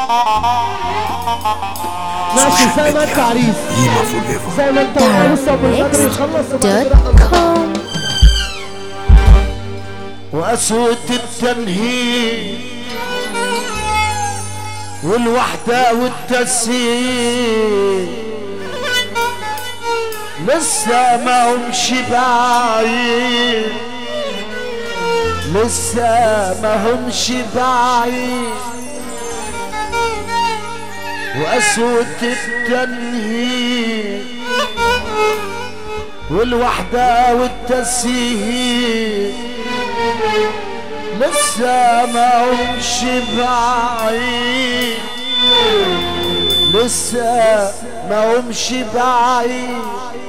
ماشي زي ما انت عريس ديما فور ايفر زي ما انت والعروسه بالقدر يخلص وبعد كده Darabmix.com وأسود التنهيد والوحدة والتسهيل لسه ما همش بعيد لسه ما همش بعيد وأسود التنهيد والوحدة والتسهيل لسه ما همش بعيد لسه ما همش بعيد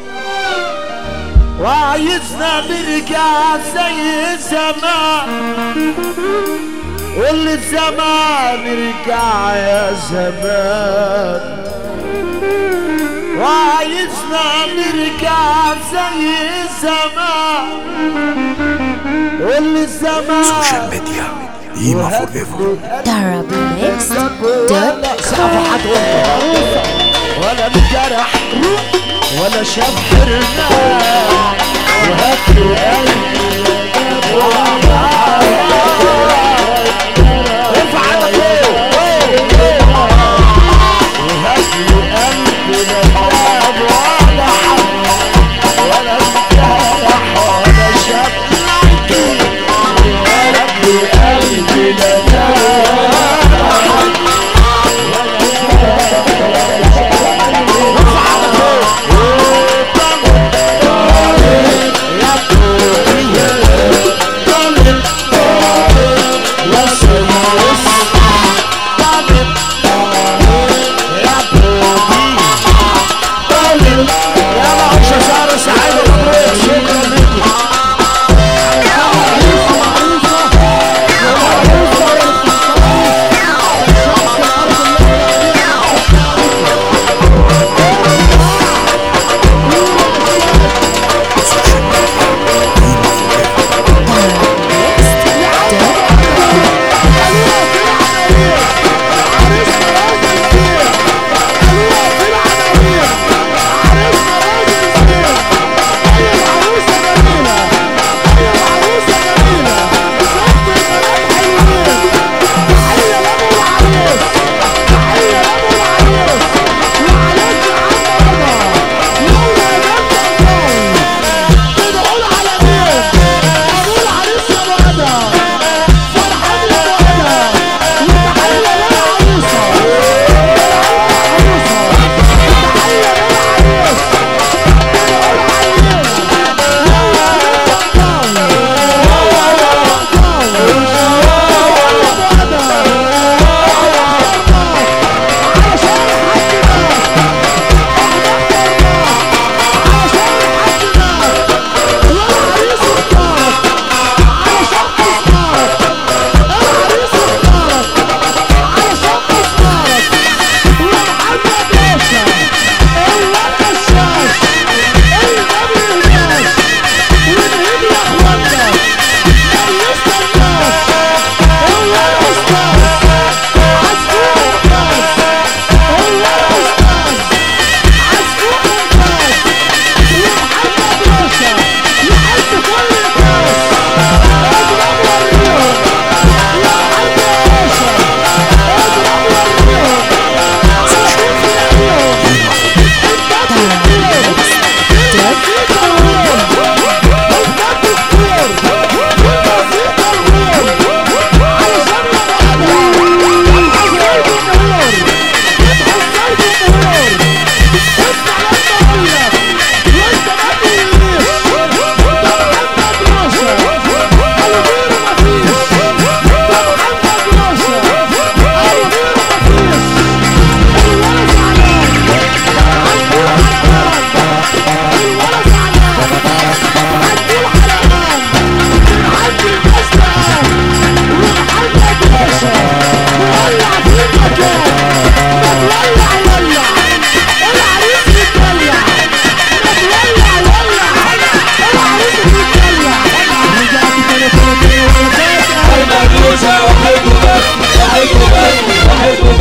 وعايزنا نرجع زي زمان واللي زمان نرجع يا زمان وعايزنا نرجع زي زمان واللي زمان سوشيال ميديا ديما فور ايفر Darabmix.com ولا انجرح ولا شاف حرمان وهات لي قلبي ارفع ايدك فوق وهات لي قلبي لا تاب ولا حب ولا انجرح ولا شاف وهات لي قلبي لا تاب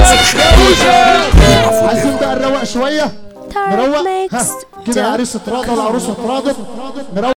عايزين بقى نروق شويه نروق ها Mixed كده العريس اتراضى والعروسه اتراضت نروق